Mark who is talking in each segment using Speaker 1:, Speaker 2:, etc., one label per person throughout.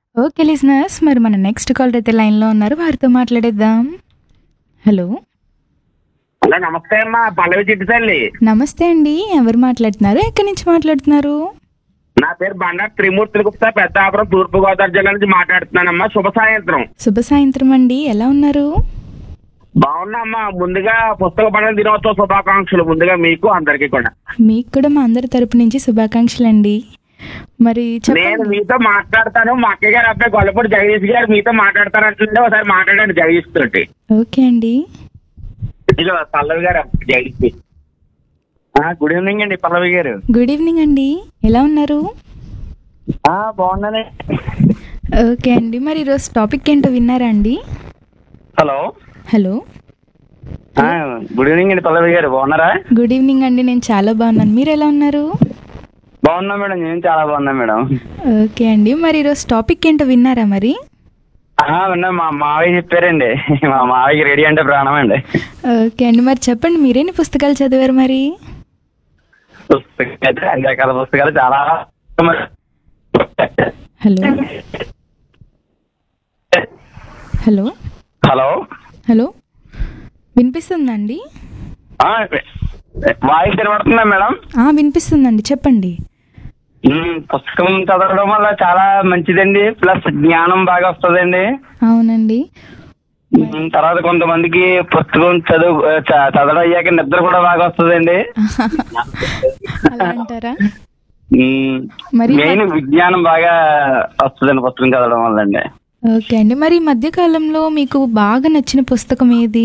Speaker 1: okay listeners మరి మన next call అయితే లైన్లో ఉన్నారు వారితో మాట్లాడేద్దాం హలో
Speaker 2: హలో నమస్తే అమ్మా పల్లవి చిట్టి తల్లి
Speaker 1: నమస్తే అండి ఎవరు మాట్లాడుతున్నారు ఎక్కడి నుంచి మాట్లాడుతున్నారు
Speaker 2: నా పేరు బండారు త్రిమూర్తుల గుప్తా పెద్దాపురం తూర్పు గోదావరి జిల్లా నుంచి మాట్లాడుతున్నానమ్మా శుభ సాయంత్రం
Speaker 1: శుభ సాయంత్రం అండి ఎలా ఉన్నారు
Speaker 2: బాగున్నామ్మా ముందుగా పుస్తక పండుగ దినోత్సవ శుభాకాంక్షలు ముందుగా మీకు అందరికీ కూడా
Speaker 1: మీకు కూడా మా అందరి తరపు నుంచి శుభాకాంక్షలు అండి మరి
Speaker 2: నేను
Speaker 1: చెప్పండి
Speaker 2: మీతో మాట్లాడతాను మా అక్కయ్య గారు అబ్బాయి గొల్లపూడి జగదీష్ గారు మీతో మాట్లాడతారంటుంటే ఒకసారి మాట్లాడండి జగదీష్ తోటి
Speaker 1: ఓకే అండి
Speaker 2: ఇదిగో పల్లవి గారు జగదీష్ గుడ్ ఈవినింగ్ అండి పల్లవి గారు
Speaker 1: గుడ్ ఈవినింగ్ అండి ఎలా ఉన్నారు
Speaker 2: బాగున్నానే
Speaker 1: ఓకే అండి మరి ఈరోజు టాపిక్ ఏంటో విన్నారా అండి
Speaker 2: హలో
Speaker 1: హలో
Speaker 2: గుడ్ ఈవినింగ్ అండి పల్లవి గారు బాగున్నారా
Speaker 1: గుడ్ ఈవినింగ్ అండి నేను చాలా బాగున్నాను మీరు ఎలా ఉన్నారు
Speaker 2: బాగున్నా మేడం నేను చాలా బాగున్నా మేడం
Speaker 1: ఓకే అండి మరి ఈరోజు టాపిక్ ఏంటో విన్నారా మరి
Speaker 2: విన్నా మా మావయ్య చెప్పారండి మా మావయ్యకి రెడీ అంటే ప్రాణం అండి
Speaker 1: ఓకే అండి మరి చెప్పండి మీరేని పుస్తకాలు చదివారు మరి
Speaker 2: పుస్తకాలు అయితే అన్ని రకాల పుస్తకాలు చాలా
Speaker 1: హలో హలో
Speaker 2: హలో
Speaker 1: హలో వినిపిస్తుందా అండి
Speaker 2: వాయిస్ వినపడుతుందా మేడం
Speaker 1: ఆ, వినిపిస్తుందండి చెప్పండి
Speaker 2: ఉమ్, పుస్తకం చదవడం వల్ల చాలా మంచిదండి ప్లస్ జ్ఞానం బాగా వస్తుందండి
Speaker 1: అవునండి
Speaker 2: ఉమ్, తర్వాత కొంతమందికి పుస్తకం చదువు చ- చదవడం అయ్యాక నిద్ర కూడా బాగా వస్తుందండి
Speaker 1: అలా అంటారా
Speaker 2: ఉమ్,
Speaker 1: మరి
Speaker 2: మెయిన్ విజ్ఞానం బాగా వస్తుందండి పుస్తకం చదవడం వల్ల అండి
Speaker 1: ఓకే అండి మరి ఈ మధ్య కాలంలో మీకు బాగా నచ్చిన పుస్తకం ఏది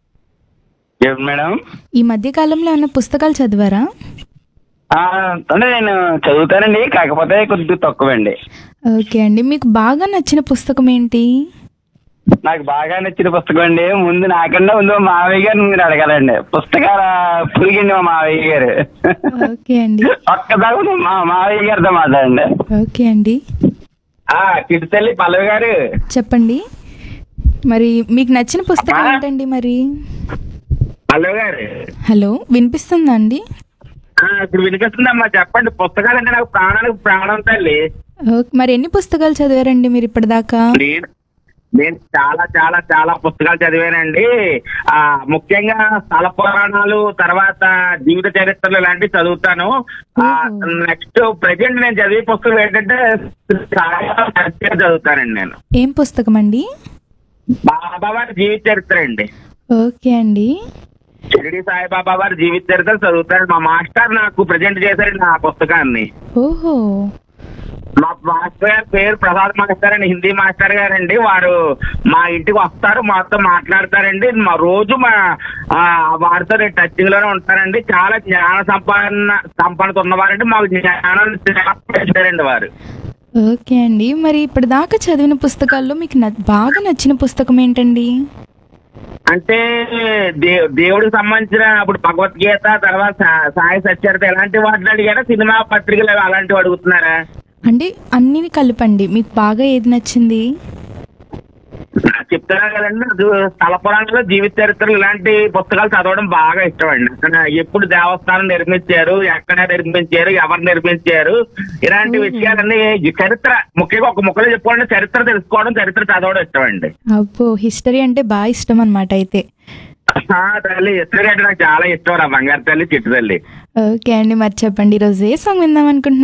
Speaker 2: ఏంటి మేడం
Speaker 1: ఈ మధ్య కాలంలో ఏమైనా పుస్తకాలు చదివారా
Speaker 2: ఆ, అంటే నేను చదువుతానండి కాకపోతే కొద్దిగా తక్కువండి
Speaker 1: ఓకే అండి మీకు బాగా నచ్చిన పుస్తకం ఏంటి
Speaker 2: నాకు బాగా నచ్చిన పుస్తకం అండి ముందు నాకన్నా ముందు మా మావయ్య గారిని మీరు అడగాలండి పుస్తకాల పులిగిండి మా మావయ్య గారు
Speaker 1: ఓకే అండి
Speaker 2: ఒక్కదాకా మా మావయ్య గారితో మాట్లాడండి
Speaker 1: ఓకే అండి
Speaker 2: కిడితల్లి పల్లవి గారు
Speaker 1: చెప్పండి మరి మీకు నచ్చిన పుస్తకం ఏంటండి మరి
Speaker 2: పల్లవి గారు
Speaker 1: హలో వినిపిస్తుందా అండి
Speaker 2: ఆ, ఇప్పుడు వినిపిస్తుందమ్మా చెప్పండి పుస్తకాలు అంటే నాకు ప్రాణానికి ప్రాణం తల్లి
Speaker 1: ఓకే మరి ఎన్ని పుస్తకాలు చదివారండి మీరు ఇప్పటిదాకా
Speaker 2: నేను నేను చాలా చాలా చాలా పుస్తకాలు చదివానండి ఆ ముఖ్యంగా స్థల పురాణాలు తర్వాత జీవిత చరిత్రలు ఇలాంటివి చదువుతాను నెక్స్ట్ ప్రెజెంట్ నేను చదివే పుస్తకం ఏంటంటే సాయిబాబా చరిత్ర చదువుతానండి నేను
Speaker 1: ఏం పుస్తకం అండి
Speaker 2: బాబా వారి జీవిత చరిత్ర అండి
Speaker 1: ఓకే అండి
Speaker 2: షిరిడి సాయిబాబా వారి జీవిత చరిత్ర చదువుతాను మా మాస్టర్ నాకు ప్రజెంట్ చేశారు నా పుస్తకాన్ని
Speaker 1: ఓహో
Speaker 2: మా మాస్టర్ గారి పేరు ప్రసాద్ మాస్టర్ అండి హిందీ మాస్టర్ గారండి వారు మా ఇంటికి వస్తారు మాతో మాట్లాడతారండి మా రోజు మా ఆ, వారితో నేను టచింగ్ లోనే ఉంటానండి చాలా జ్ఞాన సంపాదన సంపన్నత ఉన్నవారండి మాకు జ్ఞానాన్ని చాలా పెంచారండి వారు
Speaker 1: ఓకే అండి మరి ఇప్పటిదాకా చదివిన పుస్తకాల్లో మీకు న- బాగా నచ్చిన పుస్తకం ఏంటండి
Speaker 2: అంటే దే దేవుడికి సంబంధించిన ఇప్పుడు భగవద్గీత తర్వాత సా- సాయి సత్యత ఎలాంటి వాటిని అడిగారా సినిమా పత్రికలు అవి అలాంటివి అడుగుతున్నారా
Speaker 1: అంటే అన్ని కలపండి మీకు బాగా ఏది నచ్చింది
Speaker 2: చెప్తున్నా కదండి అది స్థల పురాణంలో జీవిత చరిత్రలు ఇలాంటి పుస్తకాలు చదవడం బాగా ఇష్టం అండి అక్కడ ఎప్పుడు దేవస్థానం నిర్మించారు ఎక్కడ నిర్మించారు ఎవరు నిర్మించారు ఇలాంటి విషయాలన్నీ ఈ చరిత్ర ముఖ్యంగా ఒక ముక్కలో చెప్పుకోండి చరిత్ర తెలుసుకోవడం చరిత్ర చదవడం ఇష్టం అండి
Speaker 1: అబ్బో హిస్టరీ అంటే బాగా ఇష్టం అనమాట అయితే
Speaker 2: ఆ, తల్లి హిస్టరీ అంటే నాకు చాలా ఇష్టం రా బంగారు తల్లి చిట్టు తల్లి
Speaker 1: ఓకే అండి మరి చెప్పండి ఈరోజు ఏ సాంగ్ విందాం అనుకుంటున్నారు